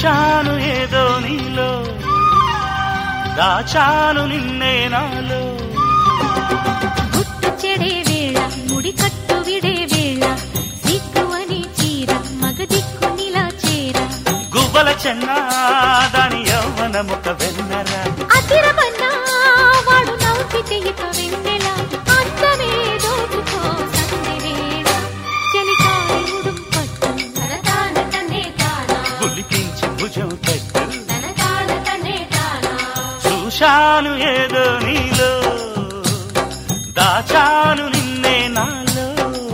చూశాను ఏదో నీలో దాచాను నిన్నే నాలో గుట్టు చెడే వేళ ముడి కట్టు విడే వేళ సిగ్గువని చీర మగ దిక్కు నిలా చేర గువ్వల చెన్న దాని యవ్వనముక వెన్నరా అతిరమన్నా వాడు నవ్వితే ఇక వెన్నెల అందమే దోచుకో సంధి వేళ చెలికాలి ఉడుం పట్టు తనతాన తన్నే తానా గులికించి భుజం తట్టు తనతాన తన్నే తానా చూశాను ఏదో నీలో దాచాను నిన్నే నాలో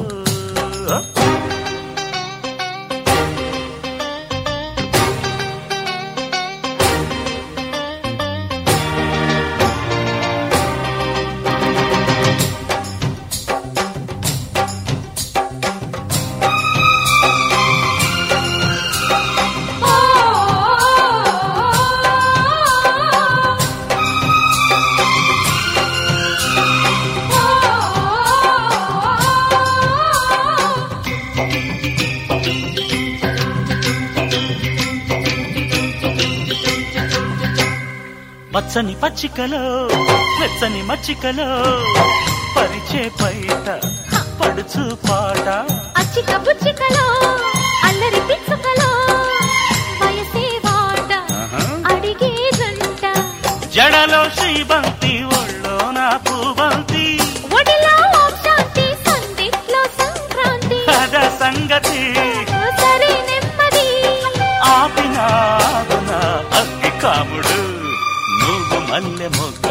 పచ్చని పచ్చికలో వెచ్చని మచ్చికలో పరిచే పైట పడుచు పాట అచ్చిక పుచ్చికలో అల్లరి పిచ్చుకలో వయసే వాట అడిగే గంట జడలో శ్రీబంతి ఒళ్ళో నా పూబంతి ఒడిలో ఓం శాంతి సందిట్లో సంక్రాంతి కథ సంగతి సరే నెమ్మది ఆపినాగున అగ్గి కాముడు నువ్వు మల్లె మొగ్గ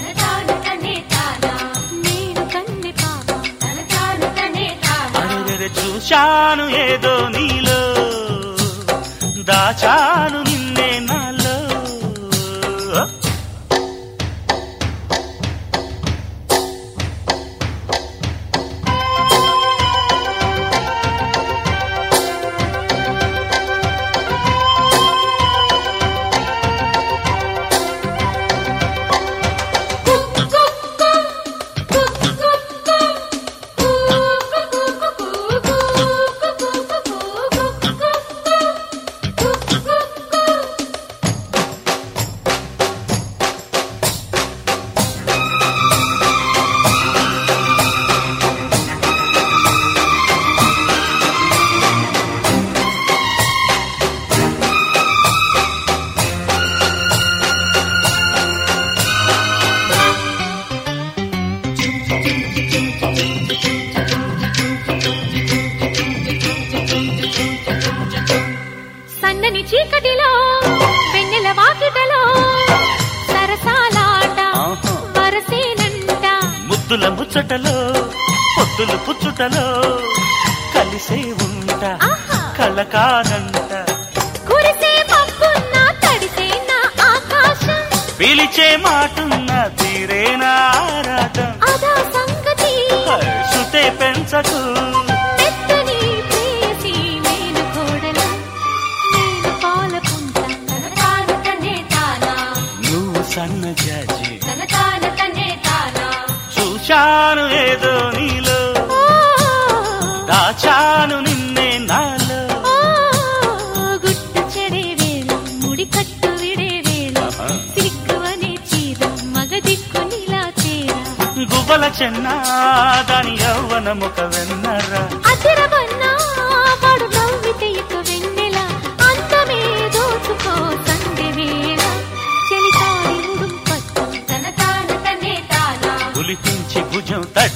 నేను కన్నె పాప అరెరెరె చూశాను ఏదో నీలో దాచాను నిన్నే నాలో సన్నని చీకటిలో వెన్నెల వాకిటలో సరసాలాట ఆహా. వరసేనంట ముద్దుల ముచ్చటలో పొద్దుల పుచ్చుటలో కలిసే ఉంటా ఆహా. కలకానంట కురిసే పప్పున్న తడిసే నా ఆకాశం పిలిచే మాటున్న తీరేనా ఆరాటం అదా సంగతి శృతే పెంచకు మెత్తని ప్రేయసి నేను కోడలా నేను పాలపుంట నువ్వు సన్న జాజి తనతాన తనే తానా చూశాను ఏదో నీలో దాచాను నిన్నే నాలో గుట్టు చెడే వేళ ముడి కట్టు విడే వేళ ఆహా. సిగ్గు అనే చీర మగ దిక్కు నీలా చేర గువ్వల చెన్న దాని యవ్వనముక వెన్నరా అతిరవన్నా వాడు నవ్వితే ఇక వెన్నెల అందమే దోచుకో సంధ్య వేళ చలితారి ఉడుం పట్టు తన తాన తనే తానా గులిపించి భుజం తట్టు